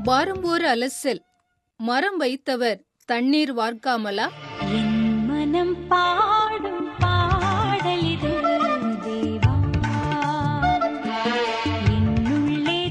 வாரம்போர் அலசல் மரம் வைத்தவர் தண்ணீர் வார்க்காமலா என் மனம் பாடும் பாடலிது தேவா என்னுள்ளே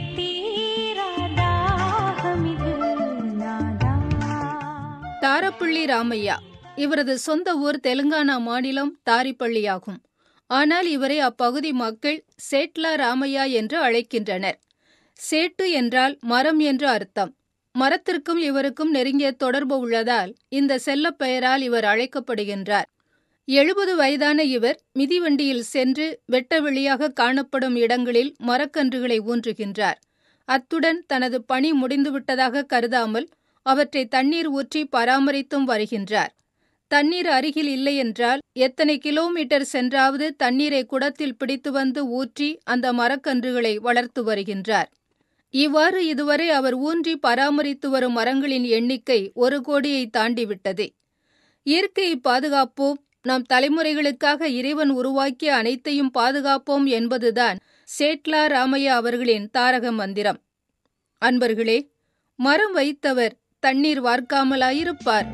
தீராதாகமிது நாதா தாரப்பள்ளி ராமையா இவரது சொந்த ஊர் தெலுங்கானா மாநிலம் தாரிப்பள்ளியாகும் ஆனால் இவரை அப்பகுதி மக்கள் சேட்லா ராமையா என்று அழைக்கின்றனர் சேட்டு என்றால் மரம் என்று அர்த்தம் மரத்திற்கும் இவருக்கும் நெருங்கிய தொடர்பு உள்ளதால் இந்த செல்லப் பெயரால் இவர் அழைக்கப்படுகின்றார் எழுபது வயதான இவர் மிதிவண்டியில் சென்று வெட்ட வெளியாக காணப்படும் இடங்களில் மரக்கன்றுகளை ஊன்றுகின்றார் அத்துடன் தனது பணி முடிந்துவிட்டதாக கருதாமல் அவற்றை தண்ணீர் ஊற்றி பராமரித்தும் வருகின்றார் தண்ணீர் அருகில் இல்லை என்றால் எத்தனை கிலோமீட்டர் சென்றாவது தண்ணீரை குடத்தில் பிடித்து வந்து ஊற்றி அந்த மரக்கன்றுகளை வளர்த்து வருகின்றார் இவ்வாறு இதுவரை அவர் ஊன்றி பராமரித்து வரும் மரங்களின் எண்ணிக்கை ஒரு கோடியை தாண்டிவிட்டது இயற்கையை பாதுகாப்போம் நம் தலைமுறைகளுக்காக இறைவன் உருவாக்கிய அனைத்தையும் பாதுகாப்போம் என்பதுதான் சேட்லா ராமையா அவர்களின் தாரக மந்திரம் அன்பர்களே மரம் வைத்தவர் தண்ணீர் வார்க்காமலாயிருப்பார்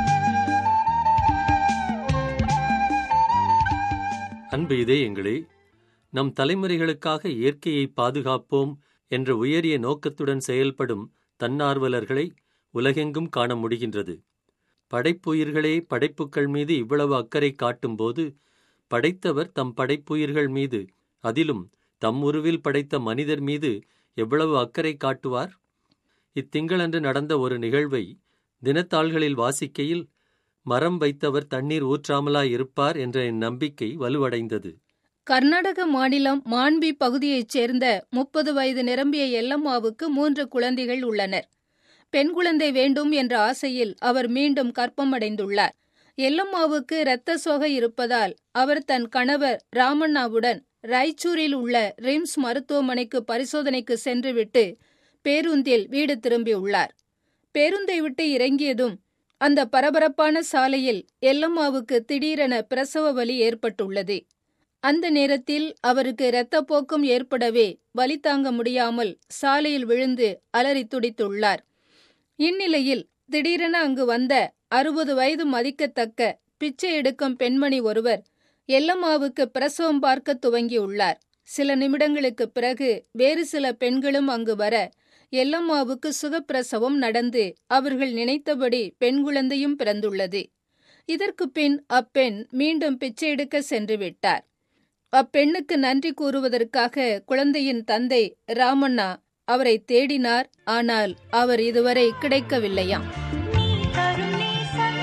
அன்பு இதயங்களே நம் தலைமுறைகளுக்காக இயற்கையை பாதுகாப்போம் என்ற உயரிய நோக்கத்துடன் செயல்படும் தன்னார்வலர்களை உலகெங்கும் காண முடிகின்றது படைப்புயிர்களே படைப்புக்கள் மீது இவ்வளவு அக்கறை காட்டும்போது படைத்தவர் தம் படைப்புயிர்கள் மீது அதிலும் தம் உருவில் படைத்த மனிதர் மீது எவ்வளவு அக்கறை காட்டுவார் இத்திங்களன்று நடந்த ஒரு நிகழ்வை தினத்தாள்களில் வாசிக்கையில் மரம் வைத்தவர் தண்ணீர் ஊற்றாமலாய் இருப்பார் என்ற என் நம்பிக்கை வலுவடைந்தது கர்நாடக மாநிலம் மாண்பி பகுதியைச் சேர்ந்த முப்பது வயது நிரம்பிய எல்லம்மாவுக்கு மூன்று குழந்தைகள் உள்ளனர் பெண் குழந்தை வேண்டும் என்ற ஆசையில் அவர் மீண்டும் கற்பமடைந்துள்ளார் எல்லம்மாவுக்கு இரத்த சோகை இருப்பதால் அவர் தன் கணவர் ராமண்ணாவுடன் ராய்ச்சூரில் உள்ள ரிம்ஸ் மருத்துவமனைக்கு பரிசோதனைக்கு சென்றுவிட்டு பேருந்தில் வீடு திரும்பியுள்ளார் பேருந்தை விட்டு இறங்கியதும் அந்த பரபரப்பான சாலையில் எல்லம்மாவுக்கு திடீரென பிரசவ வலி ஏற்பட்டுள்ளது அந்த நேரத்தில் அவருக்கு இரத்தப்போக்கும் ஏற்படவே வலி தாங்க முடியாமல் சாலையில் விழுந்து அலறி துடித்துள்ளார் இந்நிலையில் திடீரென அங்கு வந்த அறுபது வயது மதிக்கத்தக்க பிச்சை எடுக்கும் பெண்மணி ஒருவர் எல்லம்மாவுக்கு பிரசவம் பார்க்க துவங்கியுள்ளார் சில நிமிடங்களுக்குப் பிறகு வேறு சில பெண்களும் அங்கு வர எல்லம்மாவுக்கு சுகப்பிரசவம் நடந்து அவர்கள் நினைத்தபடி பெண் குழந்தையும் பிறந்துள்ளது இதற்கு பின் அப்பெண் மீண்டும் பிச்சை எடுக்க சென்று விட்டார் அப்பெண்ணுக்கு நன்றி கூறுவதற்காக குழந்தையின் தந்தை ராமண்ணா அவரை தேடினார் ஆனால் அவர் இதுவரை கிடைக்கவில்லையாம் நீ தரும் நேசம்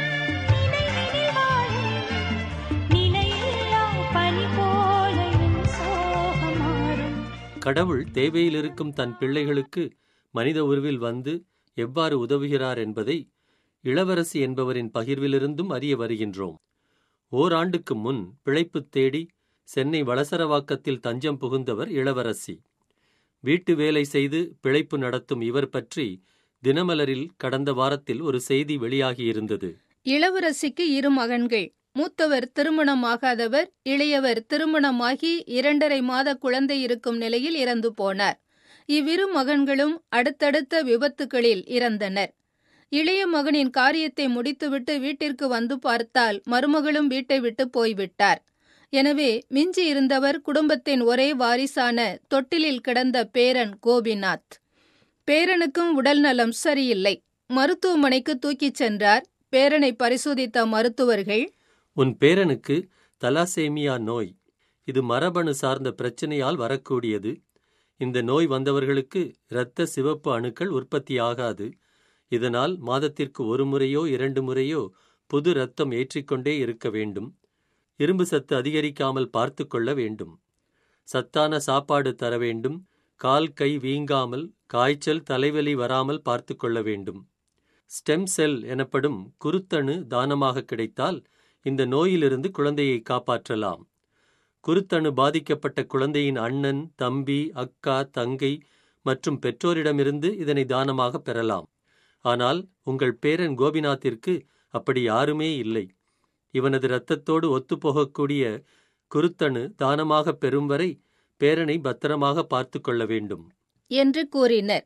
நினைவினில் வாழும் நிலையில்லா பனி போல என் சோகம் மாறும் கடவுள் தேவையில் இருக்கும் தன் பிள்ளைகளுக்கு மனித உருவில் வந்து எவ்வாறு உதவுகிறார் என்பதை இளவரசி என்பவரின் பகிர்விலிருந்தும் அறிய வருகின்றோம் ஓராண்டுக்கு முன் பிழைப்புத் தேடி சென்னை வளசரவாக்கத்தில் தஞ்சம் புகுந்தவர் இளவரசி வீட்டு வேலை செய்து பிழைப்பு நடத்தும் இவர் பற்றி தினமலரில் கடந்த வாரத்தில் ஒரு செய்தி வெளியாகியிருந்தது இளவரசிக்கு இரு மகன்கள் மூத்தவர் திருமணமாகாதவர் இளையவர் திருமணமாகி இரண்டரை மாத குழந்தை இருக்கும் நிலையில் இறந்து போனார் இவ்விரு மகன்களும் அடுத்தடுத்த விபத்துகளில் இறந்தனர் இளைய மகனின் காரியத்தை முடித்துவிட்டு வீட்டிற்கு வந்து பார்த்தால் மருமகளும் வீட்டை விட்டு போய்விட்டார் எனவே மிஞ்சி இருந்தவர் குடும்பத்தின் ஒரே வாரிசான தொட்டிலில் கிடந்த பேரன் கோபிநாத் பேரனுக்கும் உடல் நலம் சரியில்லை மருத்துவமனைக்கு தூக்கிச் சென்றார் பேரனை பரிசோதித்த மருத்துவர்கள் உன் பேரனுக்கு தலாசேமியா நோய் இது மரபணு சார்ந்த பிரச்சனையால் வரக்கூடியது இந்த நோய் வந்தவர்களுக்கு இரத்த சிவப்பு அணுக்கள் உற்பத்தியாகாது இதனால் மாதத்திற்கு ஒரு முறையோ இரண்டு முறையோ புது இரத்தம் ஏற்றிக்கொண்டே இருக்க வேண்டும் இரும்பு சத்து அதிகரிக்காமல் பார்த்து கொள்ள வேண்டும் சத்தான சாப்பாடு தர வேண்டும் கால் கை வீங்காமல் காய்ச்சல் தலைவலி வராமல் பார்த்து கொள்ள வேண்டும் ஸ்டெம் செல் எனப்படும் குருத்தணு தானமாக கிடைத்தால் இந்த நோயிலிருந்து குழந்தையை காப்பாற்றலாம் குருத்தணு பாதிக்கப்பட்ட குழந்தையின் அண்ணன் தம்பி அக்கா தங்கை மற்றும் பெற்றோரிடமிருந்து இதனை தானமாக பெறலாம் ஆனால் உங்கள் பேரன் கோபிநாத்திற்கு அப்படி யாருமே இல்லை இவனது இரத்தத்தோடு ஒத்துப்போகக்கூடிய குருத்தணு தானமாக பெறும் வரை பேரனை பத்திரமாக பார்த்து கொள்ள வேண்டும் என்று கூறினர்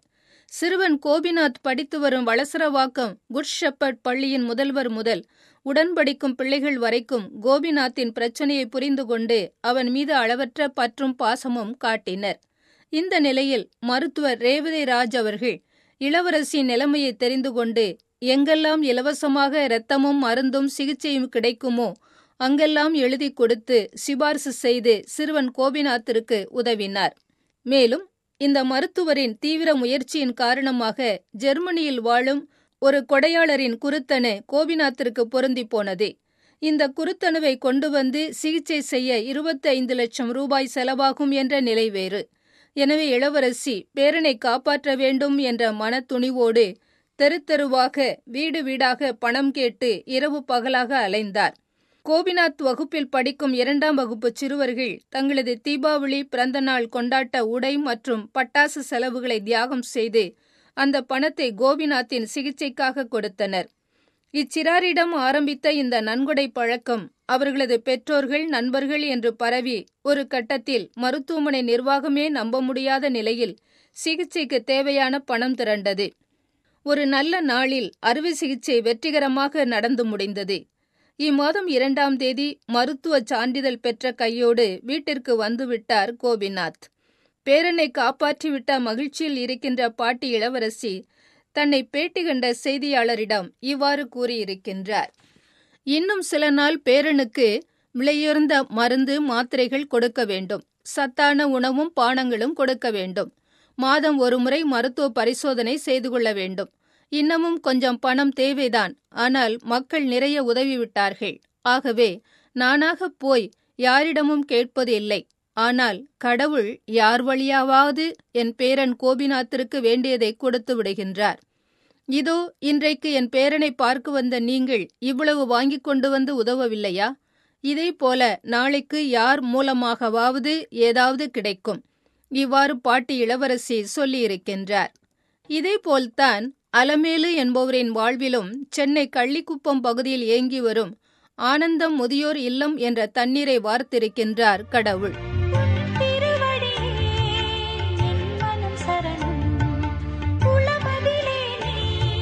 சிறுவன் கோபிநாத் படித்து வரும் வளசரவாக்கம் குட் ஷெப்பர்ட் பள்ளியின் முதல்வர் முதல் உடன்படிக்கும் பிள்ளைகள் வரைக்கும் கோபிநாத்தின் பிரச்சனையை புரிந்து கொண்டு அவன் மீது அளவற்ற பற்றும் பாசமும் காட்டினர் இந்த நிலையில் மருத்துவர் ரேவதி ராஜ் அவர்கள் இளவரசியின் நிலைமையை தெரிந்து கொண்டு எங்கெல்லாம் இலவசமாக இரத்தமும் மருந்தும் சிகிச்சையும் கிடைக்குமோ அங்கெல்லாம் எழுதி கொடுத்து சிபாரிசு செய்து சிறுவன் கோபிநாத்திற்கு உதவினார் மேலும் இந்த மருத்துவரின் தீவிர முயற்சியின் காரணமாக ஜெர்மனியில் வாழும் ஒரு கொடையாளரின் குருத்தணு கோபிநாத்திற்கு பொருந்தி போனது இந்த குருத்தணுவை கொண்டு வந்து சிகிச்சை செய்ய இருபத்தைந்து லட்சம் ரூபாய் செலவாகும் என்ற நிலை வேறு எனவே இளவரசி பேரனை காப்பாற்ற வேண்டும் என்ற மனத்துணிவோடு தெரு தெருவாக வீடு வீடாக பணம் கேட்டு இரவு பகலாக அலைந்தார் கோபிநாத் வகுப்பில் படிக்கும் இரண்டாம் வகுப்பு சிறுவர்கள் தங்களது தீபாவளி பிறந்தநாள் கொண்டாட்ட உடை மற்றும் பட்டாசு செலவுகளை தியாகம் செய்து அந்த பணத்தை கோபிநாத்தின் சிகிச்சைக்காக கொடுத்தனர் இச்சிறாரிடம் ஆரம்பித்த இந்த நன்கொடை பழக்கம் அவர்களது பெற்றோர்கள் நண்பர்கள் என்று பரவி ஒரு கட்டத்தில் மருத்துவமனை நிர்வாகமே நம்ப முடியாத நிலையில் சிகிச்சைக்கு தேவையான பணம் திரண்டது ஒரு நல்ல நாளில் அறுவை சிகிச்சை வெற்றிகரமாக நடந்து முடிந்தது இம்மாதம் இரண்டாம் தேதி மருத்துவ சான்றிதழ் பெற்ற கையோடு வீட்டிற்கு வந்துவிட்டார் கோபிநாத் பேரனை காப்பாற்றிவிட்ட மகிழ்ச்சியில் இருக்கின்ற பாட்டி இளவரசி தன்னை பேட்டி கண்ட செய்தியாளரிடம் இவ்வாறு கூறியிருக்கின்றார் இன்னும் சில நாள் பேரனுக்கு விலையுயர்ந்த மருந்து மாத்திரைகள் கொடுக்க வேண்டும் சத்தான உணவும் பானங்களும் கொடுக்க வேண்டும் மாதம் ஒருமுறை மருத்துவ பரிசோதனை செய்து கொள்ள வேண்டும் இன்னமும் கொஞ்சம் பணம் தேவைதான் ஆனால் மக்கள் நிறைய உதவிவிட்டார்கள் ஆகவே நானாக போய் யாரிடமும் கேட்பது இல்லை ஆனால் கடவுள் யார் வழியாவது என் பேரன் கோபிநாத்திற்கு வேண்டியதை கொடுத்து விடுகின்றார் இதோ இன்றைக்கு என் பேரனை பார்க்க வந்த நீங்கள் இவ்வளவு வாங்கிக் கொண்டு வந்து உதவவில்லையா இதே போல நாளைக்கு யார் மூலமாகவாவது ஏதாவது கிடைக்கும் இவ்வாறு பாட்டி இளவரசி சொல்லியிருக்கின்றார் இதேபோல்தான் அலமேலு என்பவரின் வாழ்விலும் சென்னை கள்ளிக்குப்பம் பகுதியில் இயங்கி வரும் ஆனந்தம் முதியோர் இல்லம் என்ற தண்ணீரை வார்த்திருக்கின்றார் கடவுள் திருவடியே என் மனம் சரணம் உளமதிலே நீ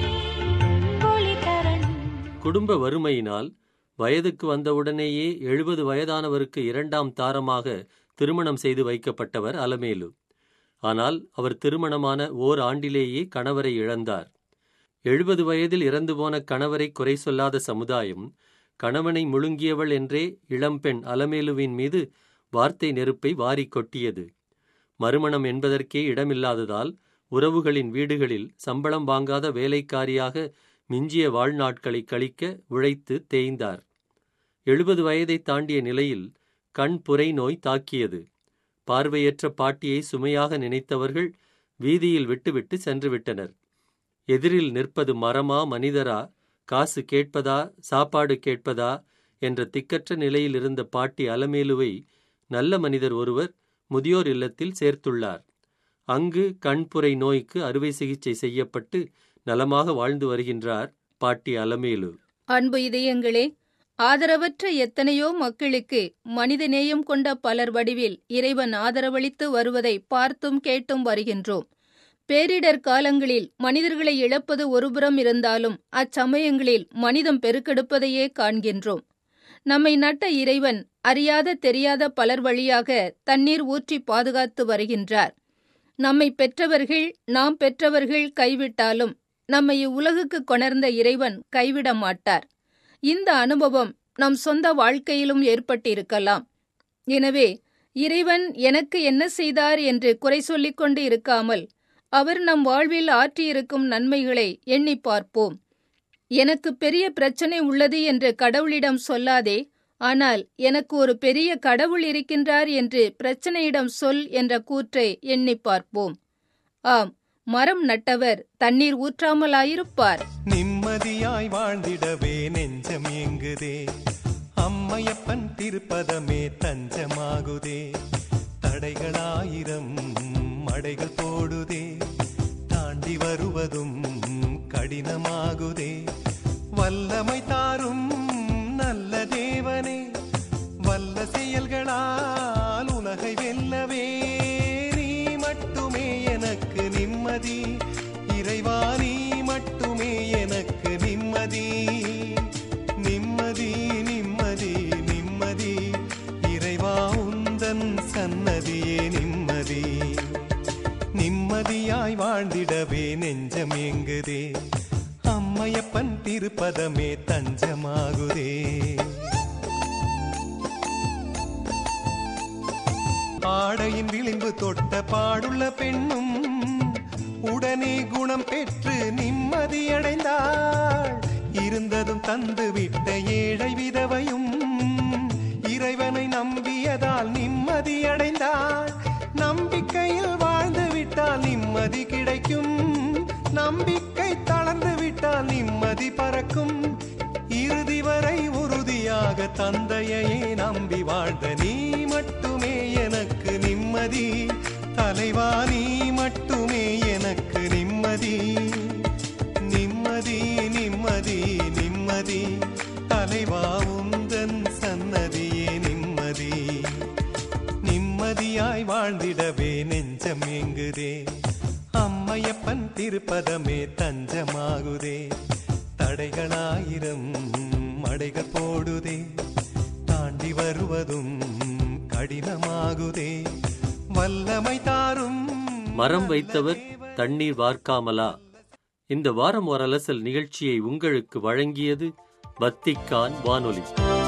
ஒளி தரணும் குடும்ப வறுமையினால் வயதுக்கு வந்தவுடனேயே எழுபது வயதானவருக்கு இரண்டாம் தாரமாக திருமணம் செய்து வைக்கப்பட்டவர் அலமேலு ஆனால் அவர் திருமணமான ஓர் ஆண்டிலேயே கணவரை இழந்தார் எழுபது வயதில் இறந்து போன கணவரை குறை சொல்லாத சமுதாயம் கணவனை முழுங்கியவள் என்றே இளம்பெண் அலமேலுவின் மீது வார்த்தை நெருப்பை வாரிக் கொட்டியது மறுமணம் என்பதற்கே இடமில்லாததால் உறவுகளின் வீடுகளில் சம்பளம் வாங்காத வேலைக்காரியாக மிஞ்சிய வாழ்நாட்களை கழிக்க உழைத்து தேய்ந்தார் எழுபது வயதை தாண்டிய நிலையில் கண் புரை நோய் தாக்கியது பார்வையற்ற பாட்டியை சுமையாக நினைத்தவர்கள் வீதியில் விட்டுவிட்டு சென்றுவிட்டனர் எதிரில் நிற்பது மரமா மனிதரா காசு கேட்பதா சாப்பாடு கேட்பதா என்ற திக்கற்ற நிலையில் இருந்த பாட்டி அலமேலுவை நல்ல மனிதர் ஒருவர் முதியோர் இல்லத்தில் சேர்த்துள்ளார் அங்கு கண்புரை நோய்க்கு அறுவை சிகிச்சை செய்யப்பட்டு நலமாக வாழ்ந்து வருகின்றார் பாட்டி அலமேலு அன்பு இதயங்களே ஆதரவற்ற எத்தனையோ மக்களுக்கு மனிதநேயம் கொண்ட பலர் வடிவில் இறைவன் ஆதரவளித்து வருவதை பார்த்தும் கேட்டும் வருகின்றோம் பேரிடர் காலங்களில் மனிதர்களை இழப்பது ஒருபுறம் இருந்தாலும் அச்சமயங்களில் மனிதம் பெருக்கெடுப்பதையே காண்கின்றோம் நம்மை நட்ட இறைவன் அறியாத தெரியாத பலர் வழியாக தண்ணீர் ஊற்றி பாதுகாத்து வருகின்றார் நம்மை பெற்றவர்கள் நாம் பெற்றவர்கள் கைவிட்டாலும் நம்மை இவ்வுலகுக்கு கொணர்ந்த இறைவன் கைவிட மாட்டார் இந்த அனுபவம் நம் சொந்த வாழ்க்கையிலும் ஏற்பட்டிருக்கலாம் எனவே இறைவன் எனக்கு என்ன செய்தார் என்று குறை சொல்லிக் கொண்டு இருக்காமல் அவர் நம் வாழ்வில் ஆற்றியிருக்கும் நன்மைகளை எண்ணி பார்ப்போம் எனக்கு பெரிய பிரச்சனை உள்ளது என்று கடவுளிடம் சொல்லாதே ஆனால் எனக்கு ஒரு பெரிய கடவுள் இருக்கின்றார் என்று பிரச்சனையிடம் சொல் என்ற கூற்றை எண்ணி பார்ப்போம் ஆம் மரம் நட்டவர் தண்ணீர் ஊற்றாமலாயிருப்பார் நிம்மதியாய் வாழ்ந்திடவே நெஞ்சம் எங்குதே அம்மையப்பன் திருப்பதமே தஞ்சமாகுதே தடைகளாயிரம் மடைகள் போடுதே தாண்டி வருவதும் கடினமாகுதே வல்லமை தாரும் நல்ல தேவனே வல்ல செயல்களால் உலகை வெல்லவே நீ மட்டுமே எனக்கு நிம்மதி நிம்மதியாய் வாழ்ந்திடவே நெஞ்சம் ஏங்குதே அம்மையப்பன் திருப்பதமே தஞ்சமாகுதே ஆடையின் விளிம்பு தொட்ட பாடுள்ள பெண்ணும் உடனே குணம் பெற்று நிம்மதியடைந்தாள் இருந்ததும் தந்து விட்ட ஏழை விதவையும் இறைவனை நம்பியதால் நிம்மதியடைந்தாள் நம்பிக்கையில் வாழ்ந்து விட்டால் நிம்மதி கிடைக்கும் நம்பிக்கை தளர்ந்து விட்டால் நிம்மதி பறக்கும் இறுதி வரை உறுதியாக தந்தையையே நம்பி வாழ்ந்த நீ மட்டுமே எனக்கு நிம்மதி தலைவா நீ மட்டுமே எனக்கு நிம்மதி நிம்மதி நிம்மதி நிம்மதி தலைவா உந்தன் சன்னதியே நிம்மதி நிம்மதியாய் வாழ்ந்திடவே நெஞ்சம் எங்குதே அம்மையப்பன் திருப்பதமே தஞ்சமாகுதே தடைகளாயிரம் மடைகள் போடுதே தாண்டி வருவதும் கடினமாகுதே வல்லமை தாரும் மரம் வைத்தவர் தண்ணீர் வார்க்காமலா இந்த வாரம் ஒரு அலசல் நிகழ்ச்சியை உங்களுக்கு வழங்கியது வத்திக்கான் வானொலி